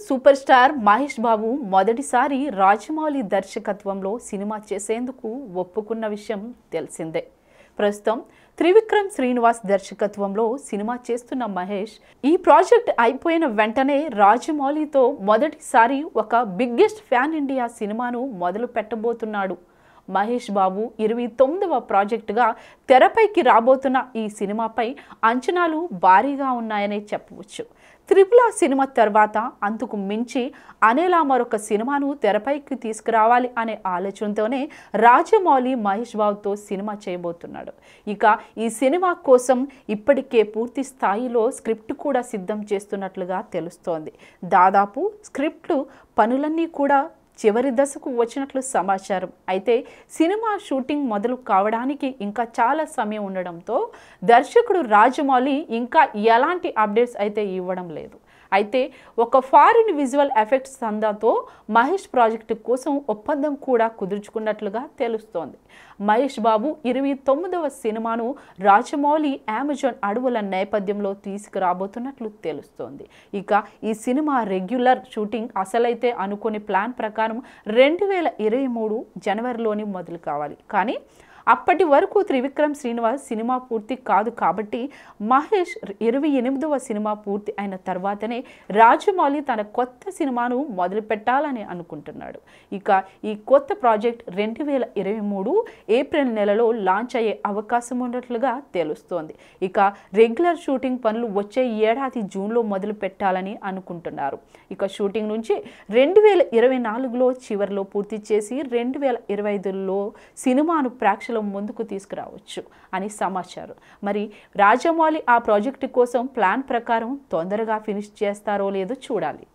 super star Mahesh బాబు మొదటిసారి రాజమౌళి దర్శకత్వంలో cinema చేసేందుకు ఒప్పుకున్న విషయం తెలిసిందే ప్రస్తుతం త్రివిక్రమ్ శ్రీనివాస్ దర్శకత్వంలో సినిమా చేస్తున్న మహేష్ ఈ ప్రాజెక్ట్ అయిపోయిన వెంటనే రాజమౌళితో మొదటిసారి ఒక బిగ్గెస్ట్ ఫ్యాన్ ఇండియా సినిమాను మొదలు పెట్టబోతున్నాడు మహేష్ బాబు ఇరవై తొమ్మిదవ ప్రాజెక్టుగా తెరపైకి రాబోతున్న ఈ సినిమాపై అంచనాలు భారీగా ఉన్నాయనే చెప్పవచ్చు త్రిపుల సినిమా తర్వాత అందుకు మించి అనేలా మరొక సినిమాను తెరపైకి తీసుకురావాలి అనే ఆలోచనతోనే రాజమౌళి మహేష్ బాబుతో సినిమా చేయబోతున్నాడు ఇక ఈ సినిమా కోసం ఇప్పటికే పూర్తి స్థాయిలో స్క్రిప్ట్ కూడా సిద్ధం చేస్తున్నట్లుగా తెలుస్తోంది దాదాపు స్క్రిప్ట్ పనులన్నీ కూడా చివరి దశకు వచ్చినట్లు సమాచారం అయితే సినిమా షూటింగ్ మొదలు కావడానికి ఇంకా చాలా సమయం ఉండడంతో దర్శకుడు రాజమౌళి ఇంకా ఎలాంటి అప్డేట్స్ అయితే ఇవ్వడం లేదు అయితే ఒక ఫారిన్ విజువల్ ఎఫెక్ట్స్ సందాతో మహేష్ ప్రాజెక్టు కోసం ఒప్పందం కూడా కుదుర్చుకున్నట్లుగా తెలుస్తోంది మహేష్ బాబు ఇరవై తొమ్మిదవ సినిమాను రాజమౌళి అమెజాన్ అడవుల నేపథ్యంలో తీసుకురాబోతున్నట్లు తెలుస్తోంది ఇక ఈ సినిమా రెగ్యులర్ షూటింగ్ అసలైతే అనుకునే ప్లాన్ ప్రకారం రెండు వేల ఇరవై మూడు జనవరిలోని మొదలు కావాలి కానీ అప్పటి వరకు త్రివిక్రమ్ శ్రీనివాస్ సినిమా పూర్తి కాదు కాబట్టి మహేష్ ఇరవై ఎనిమిదవ సినిమా పూర్తి అయిన తర్వాతనే రాజమౌళి తన కొత్త సినిమాను మొదలు పెట్టాలని అనుకుంటున్నాడు ఇక ఈ కొత్త ప్రాజెక్ట్ రెండు వేల ఇరవై మూడు ఏప్రిల్ నెలలో లాంచ్ అయ్యే అవకాశం ఉన్నట్లుగా తెలుస్తోంది ఇక రెగ్యులర్ షూటింగ్ పనులు వచ్చే ఏడాది జూన్లో మొదలు పెట్టాలని అనుకుంటున్నారు ఇక షూటింగ్ నుంచి రెండు వేల ఇరవై నాలుగులో చివరిలో పూర్తి చేసి రెండు వేల ఇరవై ఐదులో సినిమాను ప్రేక్షకుల ముందుకు తీసుకురావచ్చు అని సమాచారం మరి రాజమౌళి ఆ ప్రాజెక్టు కోసం ప్లాన్ ప్రకారం తొందరగా ఫినిష్ చేస్తారో లేదో చూడాలి